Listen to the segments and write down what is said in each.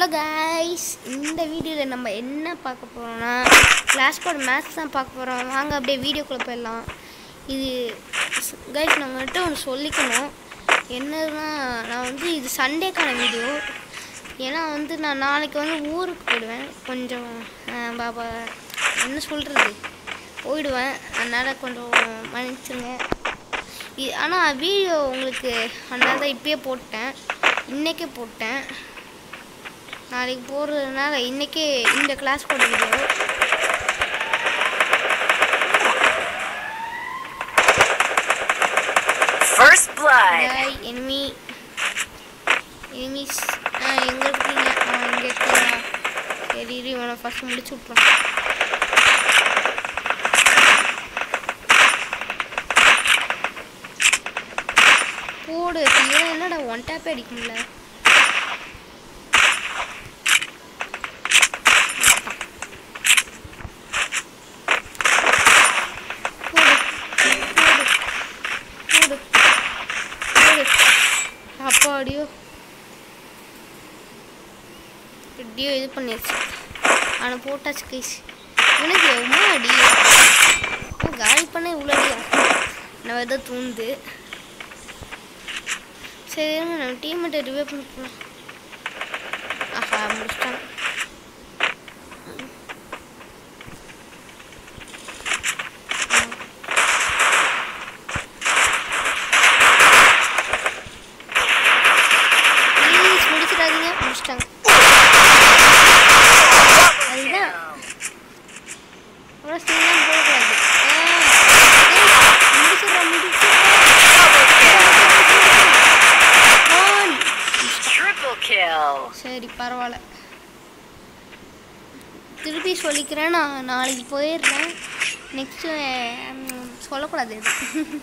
Hello guys இந்த வீடியோவில் நம்ம என்ன பார்க்க போகிறோம்னா கிளாஸ் கோட் மேத்ஸ் தான் பார்க்க போகிறோம் வாங்க அப்படியே வீடியோக்குள்ளே போயிடலாம் இது கைஸ் நான் உங்கள்கிட்ட ஒன்று சொல்லிக்கணும் என்னதுன்னா நான் வந்து இது சண்டேக்கான வீடியோ ஏன்னா வந்து நான் நாளைக்கு வந்து ஊருக்கு போயிடுவேன் கொஞ்சம் அஹ், பாபா என்ன சொல்கிறது போயிடுவேன் அதனால் கொஞ்சம் மன்னிச்சுங்க இ- ஆனால் வீடியோ உங்களுக்கு அதனால தான் இப்பயே போட்டேன் இன்றைக்கே போட்டேன் நாளைக்கு போகிறதுனால இன்றைக்கே இந்த கிளாஸ் போட வீடியோ First blood. பாய் எனிமி எனிமிஸ் ஆ எங்கே இருக்கீங்க ஆ இங்கே இருக்கீங்களா சரி இரு, இவனை ஃபஸ்ட் முடிச்சு விட்ருவோம் போடு இவன் என்னடா ஒன் டேப்பே அடிக்க முடியல போடு போடு போடு போடு அப்பாடியோ எப்படியோ இது பண்ணியாச்சு அவனை போட்டாச்சு கைஸ் எனக்கு எவ்வளோ அடி அவன் காலி பண்ண இவ்வளோ அடியா நான் ஏதோ தூண்டு சரி இருங்க நம்ம டீம்மேட்டை ரிவே பண்ண போகலாம் ஆஹா முடிச்சிட்டாங்க ப்ளீஸ் முடிச்சிடாதீங்க முடிச்சிட்டாங்க அதுதான் அவ்வளோ சீக்கிரம் போகக்கூடாது முடிச்சிடலாம் முடிச்சிடலாம் Triple kill. சரி பரவாயில்ல திருப்பி சொல்லிக்கிறேன் நான் நாளைக்கு போயிடுறேன் நெக்ஸ்ட்டு சொல்லக்கூடாது இது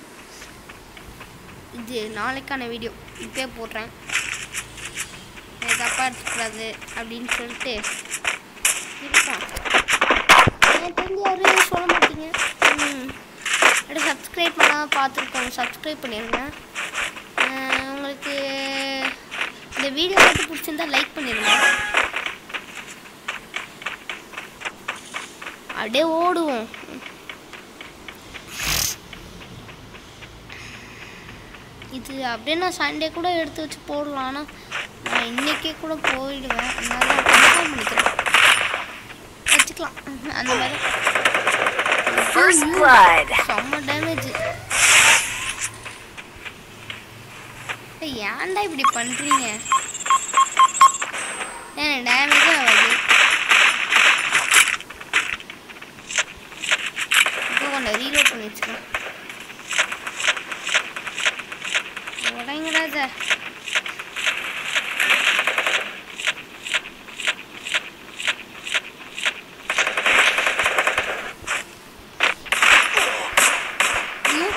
இது நாளைக்கான வீடியோ இப்போயே போடுறேன் இது தப்பாக எடுத்துக்கூடாது அப்படின்னு சொல்லிட்டு இருப்பான் எனக்கு தெரிஞ்சு யாரும் சொல்ல மாட்டீங்க ம் அப்படியே சப்ஸ்கிரைப் பண்ணால் பார்த்துருக்கோங்க சப்ஸ்கிரைப் பண்ணிடுங்க அஹ் உங்களுக்கு இந்த வீடியோ மட்டும் பிடிச்சிருந்தா லைக் பண்ணிடுங்க அப்படியே ஓடுவோம் இது அப்படியே நான் சண்டே கூட எடுத்து வச்சு போடலாம் ஆனால் நான் இன்னைக்கே கூட போயிடுவேன் அதனால கன்ஃபார்ம் பண்ணிக்கிறேன் வச்சுக்கலாம் அந்த மாதிரி First blood. செம்ம டேமேஜ் ஏன்டா இப்படி பண்றீங்க ஏன் டேமேஜே ஆகாது இப்போ கொஞ்சம் ரீலோட் பண்ணி வச்சுக்கலாம் உடங்கடா சார் ஐயோ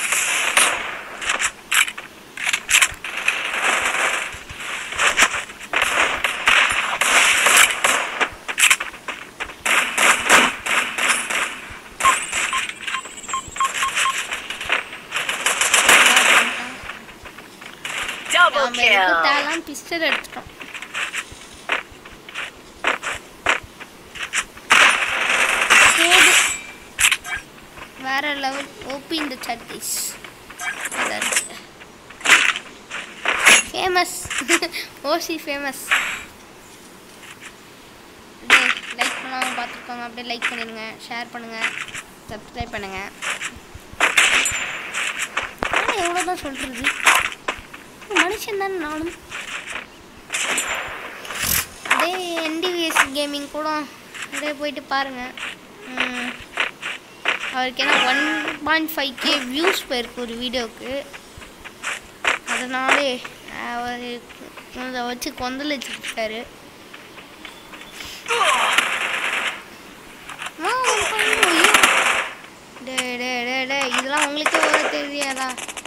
Double நாம kill. எதுக்கு தேலாம் பிஸ்டல் எடுத்துட்டோம் போடு. வேற லெவல் ஓபி இந்த சட்டிஸ் ஃபேமஸ் ஓசி ஃபேமஸ் லைக் பண்ணாமல் பார்த்துருக்கோங்க அப்படியே லைக் பண்ணிடுங்க ஷேர் பண்ணுங்கள் சப்ஸ்கிரைப் பண்ணுங்கள் ஆனால் எவ்வளோ தான் சொல்கிறது மனுஷன் தானே நானும் அப்படியே என்டிவிஎஸ் கேமிங் கூட அப்படியே போயிட்டு பாருங்கள் ம், அவருக்கு என்ன one point five K views போயிருக்கு ஒரு வீடியோவுக்கு அதனாலே அவர் அதை வச்சு கொந்தளிச்சுட்டாரு டே டே டே டே இதெல்லாம் உங்களுக்கே வர தெரியாதா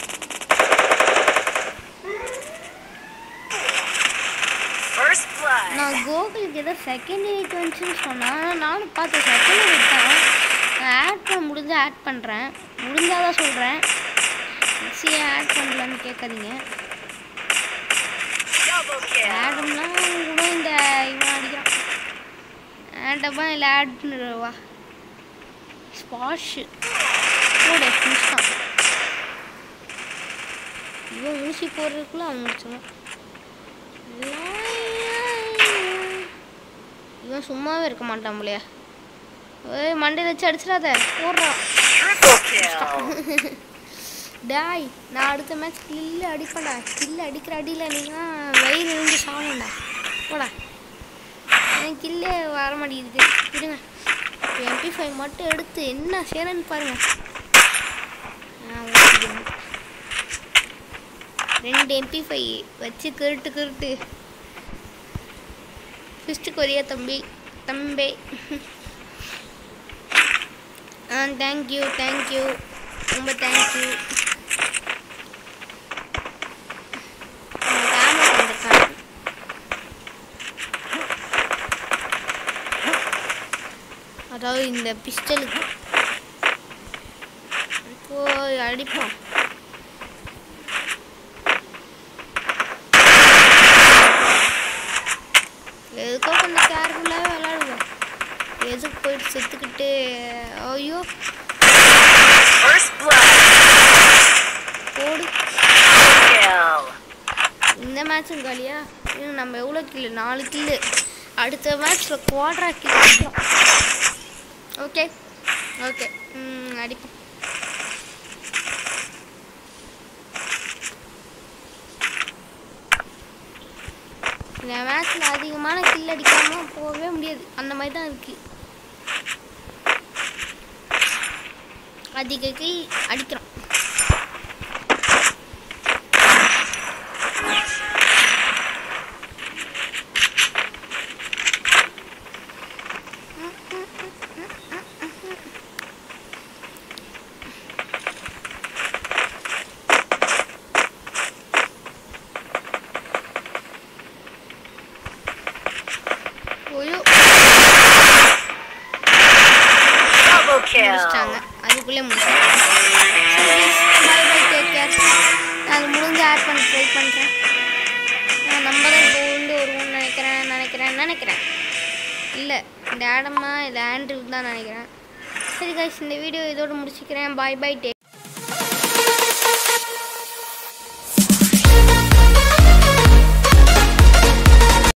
First blood. நான் கோகுலுக்கு ஏதோ செகண்ட் எயிட் வந்துச்சுன்னு சொன்னேன் ஆனா நானும் பார்த்தேன் செகண்ட் எயிட் தான் நான் ஆட் பண்ண முடிஞ்சா ஆட் பண்ணுறேன் முடிஞ்சாதான் சொல்கிறேன் சரி ஆட் பண்ணலான்னு கேட்காதீங்க Double kill. ஆடம்னா கூட இந்த இவன் அடிக்கிறான் ஆடமா இல்லை ஆடுவா ஸ்பாஷு கூட முடிச்சிட்டான் இவன் ஊசி போடுறதுக்குள்ள அவன் முடிச்சிடும் இவன் சும்மாவே இருக்க மாட்டான் போலயே ஏய் மண்டையில் வச்சு அடிச்சிடாத போடுறான் Triple kill. டாய் நான் அடுத்த மேட்ச் கில்லு அடிப்பேன்டா கில்லு அடிக்கிற அடியில் நீங்களாம் வயிறு இருந்து சாகணும்டா போடா எனக்கு கில்லே வர மாட்டேங்குது இருங்க எம்பி ஃபைவ் மட்டும் எடுத்து என்ன செய்யறேன்னு பாருங்க ஆ, ஓகே. ரெண்டு எம்பி ஃபைவ் வச்சு கிருட்டு கிருட்டு ஃபிஸ்ட்டு கொரியா தம்பி தம்பி ஆ தேங்க்யூ தேங்க்யூ ரொம்ப தேங்க்யூ கேமரா வந்திருக்காங்க அதாவது இந்த பிஸ்டலுக்கு போய் அடிப்போம் எதுக்கோ கொஞ்சம் கேர்ஃபுல்லாகவே விளாடுவோம் எதுக்கு போயிட்டு செத்துக்கிட்டு ஐயோ First blood. போடு Kill. இந்த மேட்சும் காலியா இன்னும் நம்ம எவ்வளோ கில்லு நாலு கில்லு அடுத்த மேட்ச்சில் குவாட்ரா கில்லு ஓகே ஓகே ம் அடிப்போம் இந்த மேட்ச்சில் அதிகமான கில் அடிக்காமல் போகவே முடியாது அந்த மாதிரி தான் இருக்குது அதிக கில் அடிக்கிறோம் ஐயோ Double kill. முடிச்சிட்டாங்க அதுக்குள்ளே முடிச்சிட்டாங்க பை பை டேக் கேர் நான் முடிஞ்சு ஆட் பண்ண ட்ரை பண்ணுறேன் நான் நம்ம தான் இப்போ வந்து வருவோம்னு நினைக்கிறேன் நினைக்கிறேன் நினைக்கிறேன் இல்லை இந்த ஆடமா இல்லை ஆண்ட்ரூ தான் நினைக்கிறேன் சரி guys இந்த வீடியோ இதோட முடிச்சுக்கிறேன் பாய் பை டேக்